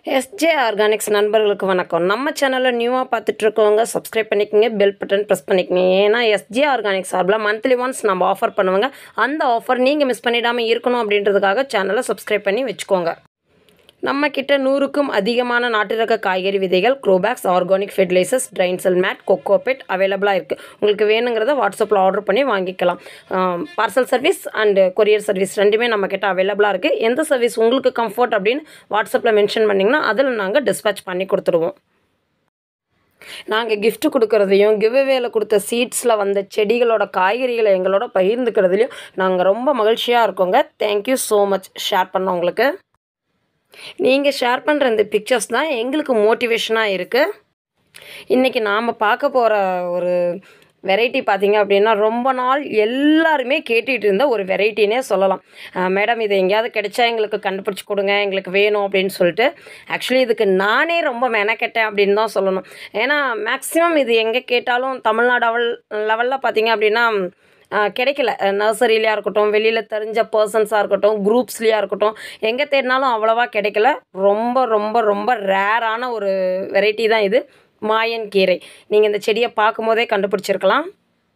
SJ organics நண்பர்களுக்கு வணக்கம் நம்ம சேனலில் நியூவாக பார்த்துட்ருக்கவங்க சப்ஸ்கிரைப் பண்ணிக்கோங்க பெல் பட்டன் ப்ரெஸ் பண்ணிக்கோங்க ஏன்னா எஸ்ஜே ஆர்கானிக்ஸ் சார்பில் மந்த்லி ஒன்ஸ் நம்ம ஆஃபர் பண்ணுவாங்க அந்த ஆஃபர் நீங்கள் மிஸ் பண்ணிடாமல் இருக்கணும் அப்படின்றதுக்காக சேனலை சப்ஸ்கிரைப் பண்ணி வச்சுக்கோங்க நம்ம கிட்ட நூறுக்கும் அதிகமான நாட்டு ரக காய்கறி விதைகள் grow bags organic fertilisers drain cell mat cocopeat அவைலபிளாக இருக்குது உங்களுக்கு வேணுங்கிறத வாட்ஸ்அப்பில் ஆர்டர் பண்ணி வாங்கிக்கலாம் parcel service and courier service ரெண்டுமே நம்ம கிட்ட அவைலபிளாக இருக்குது எந்த சர்வீஸ் உங்களுக்கு கம்ஃபர்ட் அப்படின்னு வாட்ஸ்அப்பில் மென்ஷன் பண்ணிங்கன்னா அதில் நாங்கள் டிஸ்பேச் பண்ணி கொடுத்துருவோம் நாங்கள் gift கொடுக்கறதையும் கிவ்அவேல கொடுத்த சீட்ஸில் வந்த செடிகளோட காய்கறிகளை எங்களோட பகிர்ந்துக்கிறதுலையும் நாங்கள் ரொம்ப மகிழ்ச்சியாக இருக்கோங்க தேங்க்யூ ஸோ மச் ஷேர் பண்ணவங்களுக்கு நீங்கள் ஷேர் பண்ணுற இந்த பிக்சர்ஸ் தான் எங்களுக்கு மோட்டிவேஷனாக இருக்குது இன்றைக்கி நாம் பார்க்க போகிற ஒரு வெரைட்டி பார்த்தீங்க அப்படின்னா ரொம்ப நாள் எல்லாருமே கேட்டுட்டு இருந்த ஒரு வெரைட்டினே சொல்லலாம் மேடம் இது எங்கேயாவது கிடைச்சா எங்களுக்கு கண்டுபிடிச்சி கொடுங்க எங்களுக்கு வேணும் அப்படின்னு சொல்லிட்டு ஆக்சுவலி இதுக்கு நானே ரொம்ப மெனக்கெட்டேன் அப்படின்னு தான் சொல்லணும் ஏன்னா மேக்ஸிமம் இது எங்கே கேட்டாலும் தமிழ்நாடு அவள் லெவலில் பார்த்தீங்க அப்படின்னா ஆஹ் கிடைக்கல நர்சரிலையாக இருக்கட்டும் வெளியில் தெரிஞ்ச பர்சன்ஸாக இருக்கட்டும் குரூப்ஸ்லையாக இருக்கட்டும் எங்கே தேடினாலும் அவ்வளோவா கிடைக்கல ரொம்ப ரொம்ப ரொம்ப ரேரான ஒரு வெரைட்டி தான் இது மாயன் கீரை நீங்கள் இந்த செடியை பார்க்கும்போதே கண்டுபிடிச்சிருக்கலாம்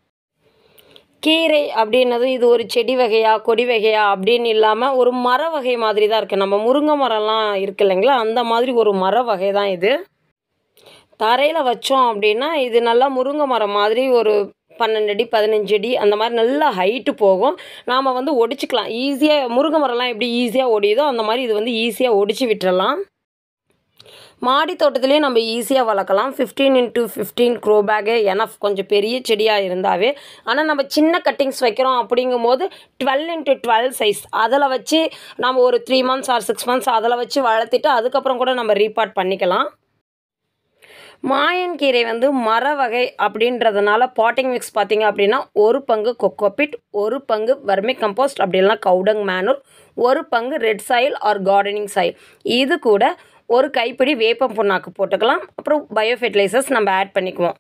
கீரை அப்படின்னது இது ஒரு செடி வகையா கொடி வகையா அப்படின்னு இல்லாமல் ஒரு மர வகை மாதிரி தான் இருக்குது நம்ம முருங்கை மரம்லாம் இருக்கு இல்லைங்களா அந்த மாதிரி ஒரு மர வகை தான் இது தரையில் வச்சோம் அப்படின்னா இது நல்லா முருங்கை மரம் மாதிரி ஒரு பன்னெண்டு அடி பதினஞ்சு அடி அந்த மாதிரி நல்லா ஹைட்டு போகும் நாம் வந்து ஒடிச்சுக்கலாம் ஈஸியாக முருங்கை மரம்லாம் எப்படி ஈஸியாக ஒடியுதோ அந்த மாதிரி இது வந்து ஈஸியாக ஒடிச்சு விட்டுறலாம் மாடி தோட்டத்துலேயே நம்ம ஈஸியாக வளர்க்கலாம் fifteen into fifteen grow bag enough கொஞ்சம் பெரிய செடியாக இருந்தாவே ஆனால் நம்ம சின்ன கட்டிங்ஸ் வைக்கிறோம் அப்படிங்கும்போது டுவெல் இன்ட்டு டுவெல் சைஸ் அதில் வச்சு நம்ம ஒரு three months or six months அதில் வச்சு வளர்த்துட்டு அதுக்கப்புறம் கூட நம்ம ரீபார்ட் பண்ணிக்கலாம் மாயன் கீரை வந்து மர வகை அப்படின்றதுனால பாட்டிங் மிக்ஸ் பார்த்தீங்க அப்படின்னா ஒரு பங்கு கொக்கோபிட் ஒரு பங்கு வர்மி கம்போஸ்ட் அப்படி இல்லைனா கவுடங் மேனூர் ஒரு பங்கு red soil or gardening soil இது கூட ஒரு கைப்பிடி வேப்பம் புண்ணாக்கு போட்டுக்கலாம் அப்புறம் பயோ ஃபெர்டிலைசர்ஸ் நம்ம ஆட் பண்ணிக்குவோம்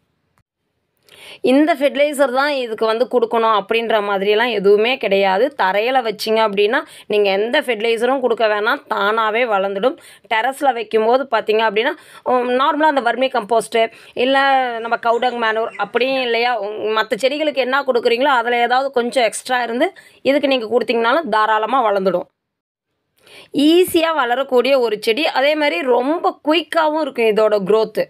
இந்த ஃபெர்டிலைசர் தான் இதுக்கு வந்து கொடுக்கணும் அப்படின்ற மாதிரியெல்லாம் எதுவுமே கிடையாது தரையில் வச்சிங்க அப்படின்னா நீங்கள் எந்த ஃபெர்டிலைசரும் கொடுக்க வேணாம் தானாகவே வளர்ந்துடும் டெரஸில் வைக்கும்போது பார்த்தீங்க அப்படின்னா நார்மலாக அந்த வர்மி கம்போஸ்ட்டு இல்லை நம்ம கவுடங் மேனூர் அப்படியும் இல்லையா மற்ற செடிகளுக்கு என்ன கொடுக்குறீங்களோ அதில் ஏதாவது கொஞ்சம் எக்ஸ்ட்ரா இருந்து இதுக்கு நீங்கள் கொடுத்தீங்கனாலும் தாராளமாக வளர்ந்துடும் ஈஸியாக வளரக்கூடிய ஒரு செடி அதே மாதிரி ரொம்ப குயிக்காகவும் இருக்கும் இதோட க்ரோத்து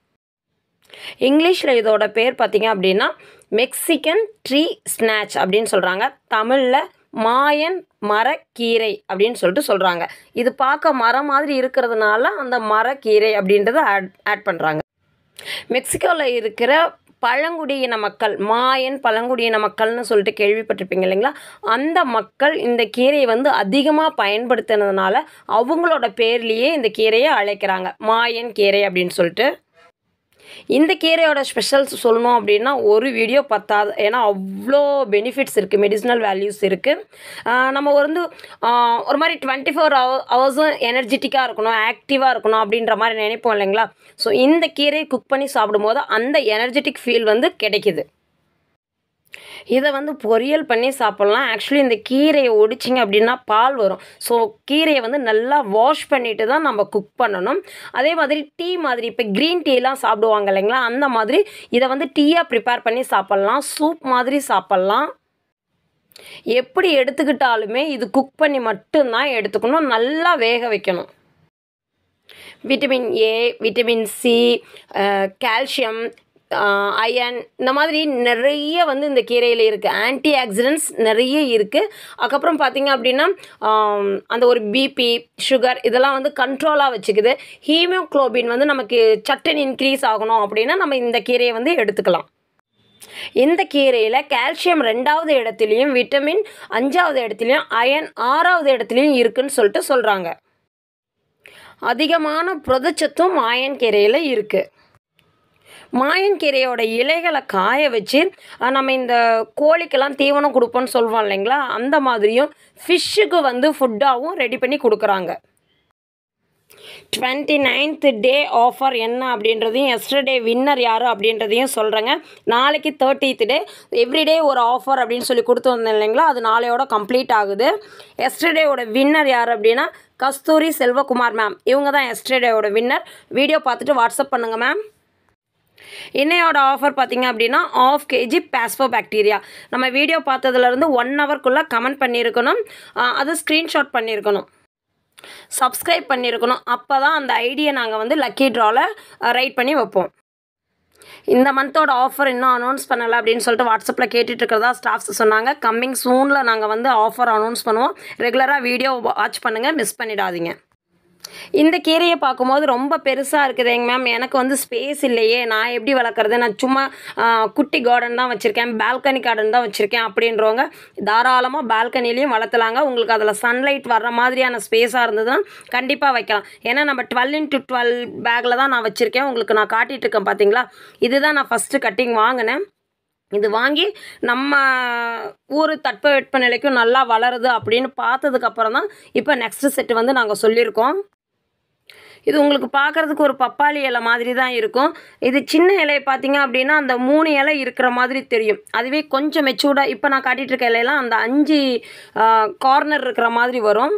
இங்கிலீஷில் இதோட பேர் பார்த்தீங்க அப்படின்னா மெக்சிகன் ட்ரீ ஸ்நாச் அப்படின்னு சொல்கிறாங்க தமிழில் மாயன் மரக்கீரை அப்படின்னு சொல்லிட்டு சொல்கிறாங்க இது பார்க்க மரம் மாதிரி இருக்கிறதுனால அந்த மரக்கீரை அப்படின்றத ஆட் ஆட் பண்ணுறாங்க மெக்சிகோவில் இருக்கிற பழங்குடியின மக்கள் மாயன் பழங்குடியின மக்கள்னு சொல்லிட்டு கேள்விப்பட்டிருப்பீங்க இல்லைங்களா அந்த மக்கள் இந்த கீரையை வந்து அதிகமாக பயன்படுத்தினதுனால அவங்களோட பேர்லேயே இந்த கீரையை அழைக்கிறாங்க மாயன் கீரை அப்படின்னு சொல்லிட்டு இந்த கீரையோட ஸ்பெஷல்ஸ் சொல்லணும் அப்படின்னா ஒரு வீடியோ பத்தாது ஏன்னா அவ்வளோ பெனிஃபிட்ஸ் இருக்குது மெடிசினல் வேல்யூஸ் இருக்குது நம்ம வந்து ஆஹ், ஒரு மாதிரி டுவெண்ட்டி ஃபோர் ஹவர் ஹவர்ஸும் எனர்ஜெட்டிக்காக இருக்கணும் ஆக்டிவாக இருக்கணும் அப்படின்ற மாதிரி நினைப்போம் இல்லைங்களா ஸோ இந்த கீரையை குக் பண்ணி சாப்பிடும்போது அந்த எனர்ஜெட்டிக் ஃபீல் வந்து கிடைக்குது இதை வந்து பொரியல் பண்ணி சாப்பிட்லாம் ஆக்சுவலி இந்த கீரையை ஒடிச்சிங்க அப்படின்னா பால் வரும் ஸோ கீரையை வந்து நல்லா வாஷ் பண்ணிட்டு தான் நம்ம குக் பண்ணணும் அதே மாதிரி டீ மாதிரி இப்போ க்ரீன் டீலாம் சாப்பிடுவாங்க இல்லைங்களா அந்த மாதிரி இதை வந்து டீயாக ப்ரிப்பேர் பண்ணி சாப்பிட்லாம் சூப் மாதிரி சாப்பிட்லாம் எப்படி எடுத்துக்கிட்டாலுமே இது குக் பண்ணி மட்டும்தான் எடுத்துக்கணும் நல்லா வேக வைக்கணும் vitamin A vitamin C calcium iron இந்த மாதிரி நிறைய வந்து இந்த கீரையில் இருக்குது ஆன்டி ஆக்சிடென்ட்ஸ் நிறைய இருக்குது அதுக்கப்புறம் பார்த்தீங்க அப்படின்னா ஆம், அந்த ஒரு பிபி சுகர் இதெல்லாம் வந்து கண்ட்ரோலாக வச்சுக்குது ஹீமோக்ளோபின் வந்து நமக்கு சட்டன் இன்க்ரீஸ் ஆகணும் அப்படின்னா நம்ம இந்த கீரையை வந்து எடுத்துக்கலாம் இந்த கீரையில் கால்சியம் ரெண்டாவது இடத்துலையும் விட்டமின் அஞ்சாவது இடத்துலையும் அயன் ஆறாவது இடத்துலையும் இருக்குன்னு சொல்லிட்டு சொல்கிறாங்க அதிகமான புரதச்சத்தும் மாயன் கீரையில் இருக்குது மாயன் கீரையோட இலைகளை காய வச்சு அஹ், நம்ம இந்த கோழிக்கெல்லாம் தீவனம் கொடுப்போம்னு சொல்லுவோம் இல்லைங்களா அந்த மாதிரியும் ஃபிஷ்ஷுக்கு வந்து ஃபுட்டாகவும் ரெடி பண்ணி கொடுக்குறாங்க டுவெண்ட்டி நைன்த் டே ஆஃபர் என்ன அப்படின்றதையும் எஸ்டர்டே வின்னர் யார் அப்படின்றதையும் சொல்கிறேங்க நாளைக்கு தேர்ட்டீத் டே எவ்ரிடே ஒரு ஆஃபர் அப்படின்னு சொல்லி கொடுத்து வந்தேன் இல்லைங்களா அது நாளையோட கம்ப்ளீட் ஆகுது எஸ்டர்டேவோட வின்னர் யார் அப்படின்னா கஸ்தூரி செல்வகுமார் மேம் இவங்க தான் எஸ்டர்டேவோட வின்னர் வீடியோ பார்த்துட்டு வாட்ஸ்அப் பண்ணுங்கள் மேம் இன்னையோட ஆஃபர் பார்த்தீங்க அப்படின்னா ஆஃப் கேஜி பேஸ்போ பாக்டீரியா நம்ம வீடியோ பார்த்ததுலேருந்து ஒன் ஹவர்க்குள்ளே கமெண்ட் பண்ணியிருக்கணும் ஆஹ் அது ஸ்க்ரீன்ஷாட் பண்ணியிருக்கணும் சப்ஸ்கிரைப் பண்ணியிருக்கணும் அப்போ தான் அந்த ஐடியை நாங்கள் வந்து லக்கி ட்ராவில் ரைட் பண்ணி வைப்போம் இந்த மந்தோட ஆஃபர் இன்னும் அனௌன்ஸ் பண்ணலை அப்படின்னு சொல்லிட்டு வாட்ஸ்அப்பில் கேட்டுட்டு இருக்கிறதா ஸ்டாஃப்ஸ் சொன்னாங்க கம்மிங் சூனில் நாங்கள் வந்து ஆஃபர் அனௌன்ஸ் பண்ணுவோம் ரெகுலராக வீடியோ வாட்ச் பண்ணுங்கள் மிஸ் பண்ணிடாதீங்க இந்த கீரையை பார்க்கும்போது ரொம்ப பெருசாக இருக்குதுங்க மேம் எனக்கு வந்து ஸ்பேஸ் இல்லையே நான் எப்படி வளர்க்குறது நான் சும்மா ஆ, குட்டி கார்டன் தான் வச்சுருக்கேன் பால்கனி கார்டன் தான் வச்சுருக்கேன் அப்படின்றவங்க தாராளமாக பால்கனிலையும் வளர்த்தலாங்க உங்களுக்கு அதில் சன்லைட் வர்ற மாதிரியான ஸ்பேஸாக இருந்ததுன்னா கண்டிப்பாக வைக்கலாம் ஏன்னா நம்ம டுவெல் இன்ட்டு டுவெல் பேக்கில் தான் நான் வச்சுருக்கேன் உங்களுக்கு நான் காட்டிகிட்டு இருக்கேன் பார்த்தீங்களா இதுதான் நான் ஃபஸ்ட்டு கட்டிங் வாங்கினேன் இது வாங்கி நம்ம ஊர் தட்பவெட்ப நிலைக்கும் நல்லா வளருது அப்படின்னு பார்த்ததுக்கப்புறம் தான் இப்போ நெக்ஸ்ட் செட்டு வந்து நாங்கள் சொல்லியிருக்கோம் இது உங்களுக்கு பார்க்குறதுக்கு ஒரு பப்பாளி இலை மாதிரி தான் இருக்கும் இது சின்ன இலையை பார்த்தீங்க அப்படின்னா அந்த மூணு இலை இருக்கிற மாதிரி தெரியும் அதுவே கொஞ்சம் மெச்சூர்டாக இப்போ நான் காட்டிகிட்டு இருக்க இலையெல்லாம் அந்த அஞ்சு கார்னர் இருக்கிற மாதிரி வரும்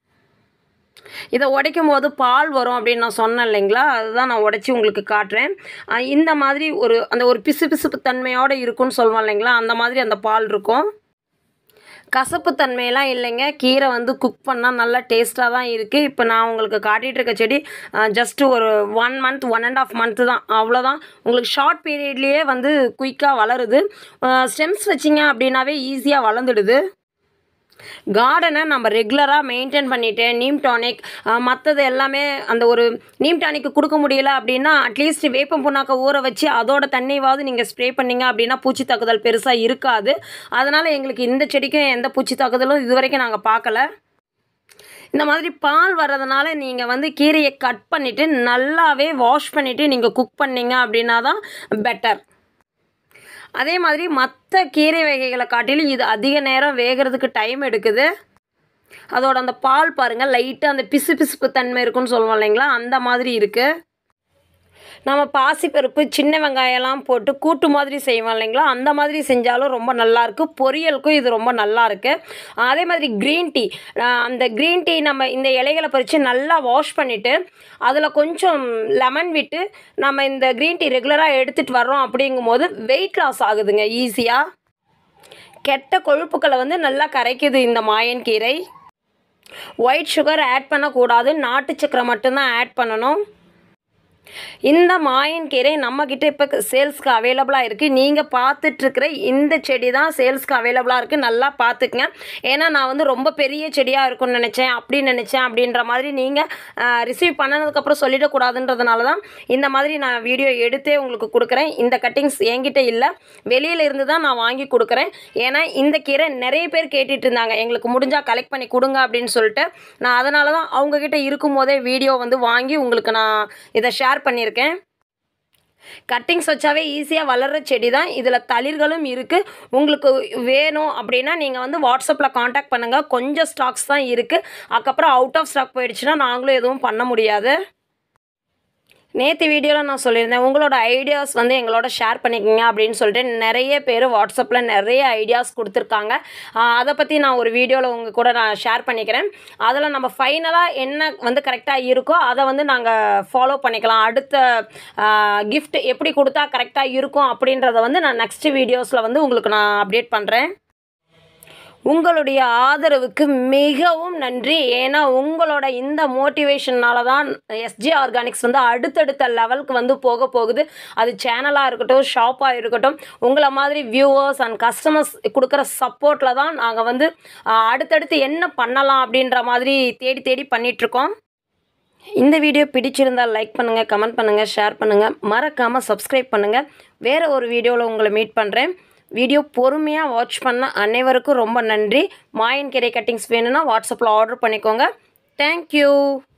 இதை உடைக்கும் போது பால் வரும் அப்படின்னு நான் சொன்னேன் இல்லைங்களா அதுதான் நான் உடைச்சி உங்களுக்கு காட்டுறேன் அஹ் இந்த மாதிரி ஒரு அந்த ஒரு பிசு பிசுப்பு தன்மையோடு இருக்கும்னு சொல்லுவோம் இல்லைங்களா அந்த மாதிரி அந்த பால் இருக்கும் கசப்பு தன்மையெல்லாம் இல்லைங்க கீரை வந்து குக் பண்ணால் நல்லா டேஸ்ட்டாக தான் இருக்குது இப்போ நான் உங்களுக்கு காட்டிகிட்டு இருக்க செடி ஜஸ்ட்டு ஒரு one month one and half month தான் அவ்வளோதான் உங்களுக்கு ஷார்ட் பீரியட்லேயே வந்து குயிக்காக வளருது ஸ்டெம்ஸ் வச்சிங்க அப்படின்னாவே ஈஸியாக வளர்ந்துடுது கார்டனை நம்ம ரெகுலராக மெயின்டைன் பண்ணிட்டு நீம் டானிக் மற்றது எல்லாமே அந்த ஒரு நீம் டானிக் கொடுக்க முடியல அப்படின்னா அட்லீஸ்ட் வேப்பம் புண்ணாக்க ஊற வச்சு அதோட தண்ணியாவது நீங்கள் ஸ்ப்ரே பண்ணீங்க அப்படின்னா பூச்சி தாக்குதல் பெருசாக இருக்காது அதனால் எங்களுக்கு இந்த செடிக்கும் எந்த பூச்சி தாக்குதலும் இது வரைக்கும் நாங்கள் பார்க்கல இந்த மாதிரி பால் வர்றதுனால நீங்கள் வந்து கீரையை கட் பண்ணிவிட்டு நல்லாவே வாஷ் பண்ணிவிட்டு நீங்கள் குக் பண்ணீங்க அப்படின்னா தான் பெட்டர் அதே மாதிரி மற்ற கீரை வகைகளை காட்டிலும் இது அதிக நேரம் வேகிறதுக்கு டைம் எடுக்குது அதோட அந்த பால் பாருங்கள் லைட்டாக அந்த பிசு பிசுப்பு தன்மை இருக்குன்னு சொல்லுவோம் இல்லைங்களா அந்த மாதிரி இருக்குது நம்ம பாசிப்பருப்பு சின்ன வெங்காயம்லாம் போட்டு கூட்டு மாதிரி செய்வோம் இல்லைங்களா அந்த மாதிரி செஞ்சாலும் ரொம்ப நல்லாயிருக்கு பொரியலுக்கும் இது ரொம்ப நல்லா இருக்கு அதே மாதிரி க்ரீன் டீ அந்த க்ரீன் டீ நம்ம இந்த இலைகளை பறித்து நல்லா வாஷ் பண்ணிவிட்டு அதில் கொஞ்சம் லெமன் விட்டு நம்ம இந்த க்ரீன் டீ ரெகுலராக எடுத்துகிட்டு வர்றோம் அப்படிங்கும்போது வெயிட் லாஸ் ஆகுதுங்க ஈஸியாக கெட்ட கொழுப்புக்களை வந்து நல்லா கரைக்குது இந்த மாயன் கீரை ஒயிட் சுகர் ஆட் பண்ணக்கூடாது நாட்டு சக்கரை மட்டும்தான் ஆட் பண்ணணும் இந்த மாயன் கீரை நம்மக்கிட்ட இப்போ சேல்ஸ்க்கு அவைலபிளாக இருக்குது நீங்கள் பார்த்துட்ருக்கிற இந்த செடி தான் சேல்ஸ்க்கு அவைலபிளாக இருக்குது நல்லா பார்த்துக்குங்க ஏன்னா நான் வந்து ரொம்ப பெரிய செடியாக இருக்கும்னு நினச்சேன் அப்படி நினச்சேன் அப்படின்ற மாதிரி நீங்கள் ரிசீவ் பண்ணதுக்கப்புறம் சொல்லிடக்கூடாதுன்றதுனால தான் இந்த மாதிரி நான் வீடியோ எடுத்தே உங்களுக்கு கொடுக்குறேன் இந்த கட்டிங்ஸ் என்கிட்ட இல்லை வெளியில இருந்து தான் நான் வாங்கி கொடுக்குறேன் ஏன்னா இந்த கீரை நிறைய பேர் கேட்டுட்டு இருந்தாங்க எங்களுக்கு முடிஞ்சால் கலெக்ட் பண்ணி கொடுங்க அப்படின்னு சொல்லிட்டு நான் அதனால தான் அவங்கக்கிட்ட இருக்கும்போதே வீடியோ வந்து வாங்கி உங்களுக்கு நான் இதை ஷேர் பண்ணியிருக்கேன் கட்டிங்ஸ் வச்சாவே ஈஸியாக வளர்கிற செடி தான் இதில் தளிர்களும் இருக்குது உங்களுக்கு வேணும் அப்படின்னா நீங்கள் வந்து வாட்ஸ்அப்பில் காண்டாக்ட் பண்ணுங்கள் கொஞ்சம் ஸ்டாக்ஸ் தான் இருக்குது அதுக்கப்புறம் அவுட் ஆஃப் ஸ்டாக் போயிடுச்சுன்னா நாங்களும் எதுவும் பண்ண முடியாது நேற்று வீடியோவில் நான் சொல்லியிருந்தேன் உங்களோட ஐடியாஸ் வந்து எங்களோட ஷேர் பண்ணிக்கோங்க அப்படின்னு சொல்லிட்டு நிறைய பேர் வாட்ஸ்அப்பில் நிறைய ஐடியாஸ் கொடுத்துருக்காங்க ஆஹ் அதை பற்றி நான் ஒரு வீடியோவில் உங்கள் கூட நான் ஷேர் பண்ணிக்கிறேன் அதில் நம்ம ஃபைனலாக என்ன வந்து கரெக்டாக இருக்கோ அதை வந்து நாங்கள் ஃபாலோ பண்ணிக்கலாம் அடுத்த கிஃப்ட் எப்படி கொடுத்தா கரெக்டாக இருக்கும் அப்படின்றத வந்து நான் நெக்ஸ்ட் வீடியோஸில் வந்து உங்களுக்கு நான் அப்டேட் பண்ணுறேன் உங்களுடைய ஆதரவுக்கு மிகவும் நன்றி ஏன்னா உங்களோட இந்த மோட்டிவேஷனால தான் எஸ்ஜி ஆர்கானிக்ஸ் வந்து அடுத்தடுத்த லெவலுக்கு வந்து போக போகுது அது சேனலாக இருக்கட்டும் ஷாப்பாக இருக்கட்டும் உங்களை மாதிரி வியூவர்ஸ் அண்ட் கஸ்டமர்ஸ் கொடுக்குற சப்போர்ட்டில் தான் நாங்கள் வந்து ஆஹ், அடுத்தடுத்து என்ன பண்ணலாம் அப்படின்ற மாதிரி தேடி தேடி பண்ணிகிட்ருக்கோம் இந்த வீடியோ பிடிச்சிருந்தால் லைக் பண்ணுங்கள் கமெண்ட் பண்ணுங்கள் ஷேர் பண்ணுங்கள் மறக்காமல் சப்ஸ்கிரைப் பண்ணுங்கள் வேறு ஒரு வீடியோவில் உங்களை மீட் பண்ணுறேன் வீடியோ பொறுமையாக வாட்ச் பண்ண அனைவருக்கும் ரொம்ப நன்றி மாயன் கீரை கட்டிங்ஸ் வேணும்னா வாட்ஸ்அப்பில் ஆர்டர் பண்ணிக்கோங்க தேங்க்யூ